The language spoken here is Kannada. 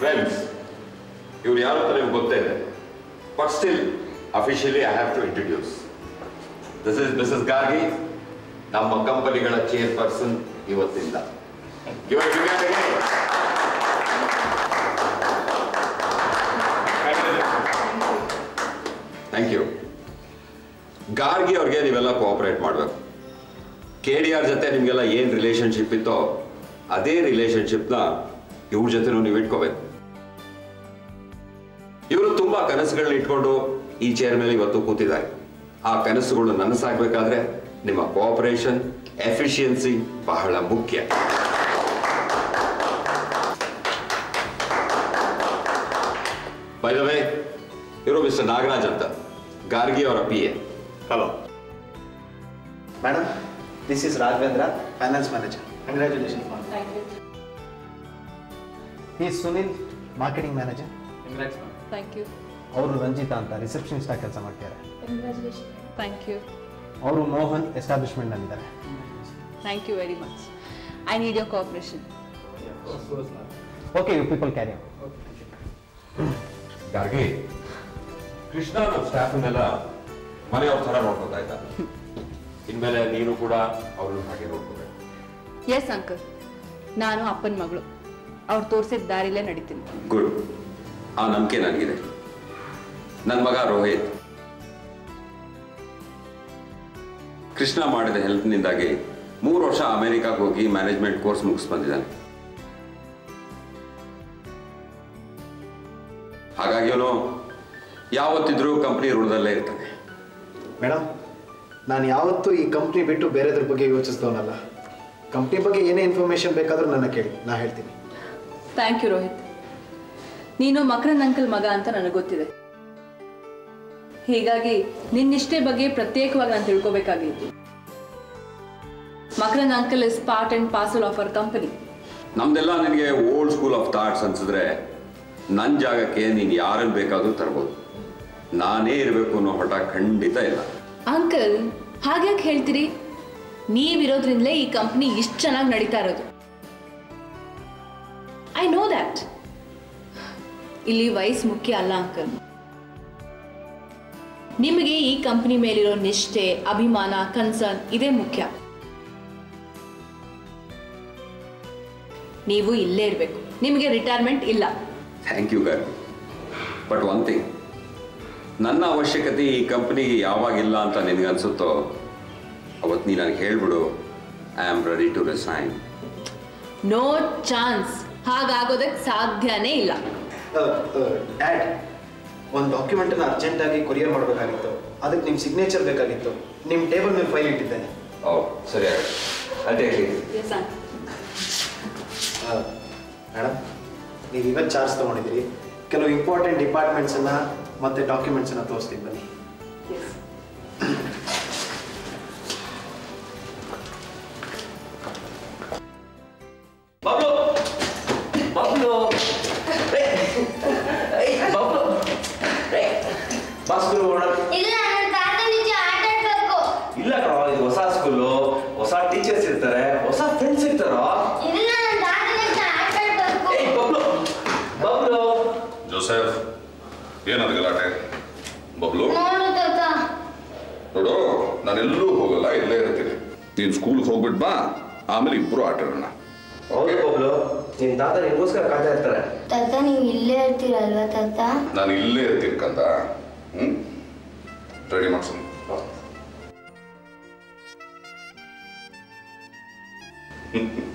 ಫ್ರೆಂಡ್ಸ್ ಇವ್ರು ಯಾರು ಅಂತ ನಿಮ್ಗೆ ಗೊತ್ತೇ ಇದೆ but still officially I have to introduce this is Mrs Gargi ನಮ್ಮ ಕಂಪನಿಗಳ ಚೇರ್ಪರ್ಸನ್ ಇವತ್ತಿಂದ ಇವತ್ತು ಥ್ಯಾಂಕ್ ಯು ಗಾರ್ಗಿ ಅವ್ರಿಗೆ ನೀವೆಲ್ಲ ಕೋಆಪರೇಟ್ ಮಾಡಬೇಕು ಕೆ ಡಿ ಆರ್ ಜೊತೆ ನಿಮಗೆಲ್ಲ ಏನು ರಿಲೇಷನ್ಶಿಪ್ ಇತ್ತೋ ಅದೇ ರಿಲೇಷನ್ಶಿಪ್ನ ಇವ್ರ ಜೊತೆನೂ ನೀವು ಇಟ್ಕೋಬೇಕು ಇವರು ತುಂಬಾ ಕನಸುಗಳನ್ನ ಇಟ್ಕೊಂಡು ಈ ಚೇರ್ ಮೇಲೆ ಇವತ್ತು ಕೂತಿದ್ದಾರೆ ಆ ಕನಸುಗಳು ನನಸಾಗಬೇಕಾದ್ರೆ ನಿಮ್ಮ ಕೋಆಪರೇಷನ್ ಎಫಿಷಿಯನ್ಸಿ ಬಹಳ ಮುಖ್ಯ ಬೈ ದ ವೇ ಇವರು ಮಿಸ್ಟರ್ ನಾಗರಾಜ್ ಅಂತ ಗಾರ್ಗಿ ಅವರ P A hello madam this is Raghavendra finance manager congratulation ಈ Sunil marketing manager thank you ಅವರು ರಂಜಿತಾ ಅಂತ ರಿಸೆಪ್ಷನಿಸ್ಟ್ ಆಗಿ ಕೆಲಸ ಮಾಡ್ತಾರೆ ಥ್ಯಾಂಕ್ ಯು ಅವರು ಮೋಹನ್ ಎಸ್ಟಾಬ್ಲಿಷ್ಮೆಂಟ್ನಲ್ಲಿದ್ದಾರೆ thank you very much I need your cooperation okay you people carry Gargi Krishna ನಮ್ಮ ಸ್ಟಾಫ್ನೆಲ್ಲ ಮನೆಯವ್ರ ಥರ ನೋಡ್ಕೊತಾ ಇದ್ದ ಇನ್ಮೇಲೆ ನೀನು ಕೂಡ ಅವ್ರನ್ನ ಹಾಗೆ ನೋಡ್ಕೋಬೇಕು ಎಸ್ ಅಂಕಲ್ ನಾನು ಅಪ್ಪನ ಮಗಳು ಅವ್ರು ತೋರಿಸಿದ ದಾರಿಲೇ ನಡೀತೀನಿ ಗುಡ್ ಆ ನಂಬಿಕೆ ನನಗಿದೆ ನನ್ನ ಮಗ ರೋಹಿತ್ ಕೃಷ್ಣ ಮಾಡಿದ ಹೆಲ್ಪ್ನಿಂದಾಗಿ ಮೂರು ವರ್ಷ ಅಮೆರಿಕಾಗೆ ಹೋಗಿ ಮ್ಯಾನೇಜ್ಮೆಂಟ್ ಕೋರ್ಸ್ ಮುಗಿಸ್ ಬಂದಿದ್ದಾನೆ ಹಾಗಾಗಿ ಅವನು ಯಾವತ್ತಿದ್ರೂ ಕಂಪ್ನಿ ಋಣದಲ್ಲೇ ಇರ್ತಾನೆ ಮೇಡಮ್ ನಾನು ಯಾವತ್ತೂ ಈ ಕಂಪ್ನಿ ಬಿಟ್ಟು ಬೇರೆದ್ರ ಬಗ್ಗೆ ಯೋಚಿಸ್ದವನಲ್ಲ ಕಂಪ್ನಿ ಬಗ್ಗೆ ಏನೇ ಇನ್ಫಾರ್ಮೇಷನ್ ಬೇಕಾದ್ರೂ ನನ್ನ ಕೇಳಿ ನಾ ಹೇಳ್ತೀನಿ ಥ್ಯಾಂಕ್ ಯು ರೋಹಿತ್ ನೀನು ಮಕರನ್ ಅಂಕಲ್ ಮಗ ಅಂತ ನನಗೆ ಗೊತ್ತಿದೆ ಹೀಗಾಗಿ ನಿನ್ನಿಷ್ಟೇ ಬಗ್ಗೆ ಪ್ರತ್ಯೇಕವಾಗಿ ನಾನು ತಿಳ್ಕೊಬೇಕಾಗಿತ್ತು Makaran uncle is part and parcel of our company ನಮ್ದೆಲ್ಲ ನಿನಗೆ ಓಲ್ಡ್ ಸ್ಕೂಲ್ ಆಫ್ ಥಾಟ್ಸ್ ಅನ್ಸಿದ್ರೆ ನನ್ನ ಜಾಗಕ್ಕೆ ನೀನು ಯಾರನ್ನು ಬೇಕಾದರೂ ತರ್ಬೋದು ನಾನೇ ಇರಬೇಕು ಅನ್ನೋ ಹಠ ಖಂಡಿತ ಇಲ್ಲ ಅಂಕಲ್ ಹಾಗ್ಯಾಕೆ ಹೇಳ್ತೀರಿ ನೀವಿರೋದ್ರಿಂದಲೇ ಈ ಕಂಪ್ನಿ ಇಷ್ಟು ಚೆನ್ನಾಗಿ ನಡೀತಾ ಇರೋದು ಐ ನೋ ದ್ಯಾಟ್ ಇಲ್ಲಿ ವಯಸ್ಸು ಮುಖ್ಯ ಅಲ್ಲ ಅಂಕಲ್ ನಿಮಗೆ ಈ ಕಂಪ್ನಿ ಮೇಲಿರೋ ನಿಷ್ಠೆ ಅಭಿಮಾನ ಕನ್ಸರ್ನ್ ಇದೇ ಮುಖ್ಯ ನೀವು ಇಲ್ಲೇ ಇರಬೇಕು ನಿಮಗೆ ರಿಟೈರ್ಮೆಂಟ್ ಇಲ್ಲ thank you Gargi but one thing ನನ್ನ ಅವಶ್ಯಕತೆ ಈ ಕಂಪ್ನಿಗೆ ಯಾವಾಗಿಲ್ಲ ಅಂತ ನಿನಗನ್ಸುತ್ತೋ ಅವತ್ತು ನೀ ನನಗೆ ಹೇಳ್ಬಿಡು I am ready to resign no chance ಹಾಗಾಗೋದಕ್ಕೆ ಸಾಧ್ಯನೇ ಇಲ್ಲ ಡ್ಯಾಡ್ ಒಂದು ಡಾಕ್ಯುಮೆಂಟನ್ನು ಅರ್ಜೆಂಟಾಗಿ ಕೊರಿಯರ್ ಮಾಡಬೇಕಾಗಿತ್ತು ಅದಕ್ಕೆ ನಿಮ್ಮ ಸಿಗ್ನೇಚರ್ ಬೇಕಾಗಿತ್ತು ನಿಮ್ಮ ಟೇಬಲ್ ಮೇಲೆ ಫೈಲ್ ಇಟ್ಟಿದ್ದೇನೆ ಓ ಸರಿ ಅದೇ ಎಸ್ ಅಂಕಲ್ ಮೇಡಮ್ ನೀವು ಇವತ್ತು ಚಾರ್ಜ್ ತೊಗೊಂಡಿದ್ದೀರಿ ಕೆಲವು ಇಂಪಾರ್ಟೆಂಟ್ ಡಿಪಾರ್ಟ್ಮೆಂಟ್ಸನ್ನು ಮತ್ತು ಡಾಕ್ಯುಮೆಂಟ್ಸನ್ನು ತೋರಿಸ್ತೀನಿ ಬನ್ನಿ ಬಬ್ಲು ಬಬ್ಲು ಬಬ್ಲು ಬಾ ಸ್ಕೂಲ್ ಹೋಗೋಣ ಇಲ್ಲ ನನ್ನ ತಾತ ನಿಜ ಆಟ ಆಡ್ಬೇಕು ಇಲ್ಲ ಕಣೋ ಇದು ಹೊಸ ಸ್ಕೂಲು ಹೊಸ ಟೀಚರ್ಸ್ ಇರ್ತಾರೆ ಹೊಸ ಫ್ರೆಂಡ್ಸ್ ಇರ್ತಾರೋ ಇಲ್ಲ ನನ್ನ ತಾತ ನಿಜ ಆಟ ಆಡ್ಬೇಕು ಏಯ್ ಬಬ್ಲು ಬಬ್ಲು ಜೋಸೆಫ್ ಏನದು ಗಲಾಟೆ ಬಬ್ಲು ನೋಡು ತಾತ ನೋಡು ನಾನೆಲ್ಲೂ ಹೋಗಲ್ಲ ಇಲ್ಲೇ ಇರ್ತೀನಿ ನೀನು ಸ್ಕೂಲ್ಗೆ ಹೋಗ್ಬಿಟ್ ಬಾ ಆಮೇಲೆ ಇಬ್ರು ಆಟ ಆಡೋಣ ಹೌದು ಬಬ್ಲು ನಿನ್ ತಾತ ನಿನ್ಗೋಸ್ಕರ ಕಾಯ್ತಾ ಇರ್ತಾರೆ ತಾತ ನೀವು ಇಲ್ಲೇ ಇರ್ತೀರಲ್ವಾ ತಾತ ನಾನು ಇಲ್ಲೇ ಇರ್ತೀನಿ ಕಂದ ಹ್ಞೂ ರೆಡಿ ಮಾಡ್ಸೋಣ ಹ್ಮ್.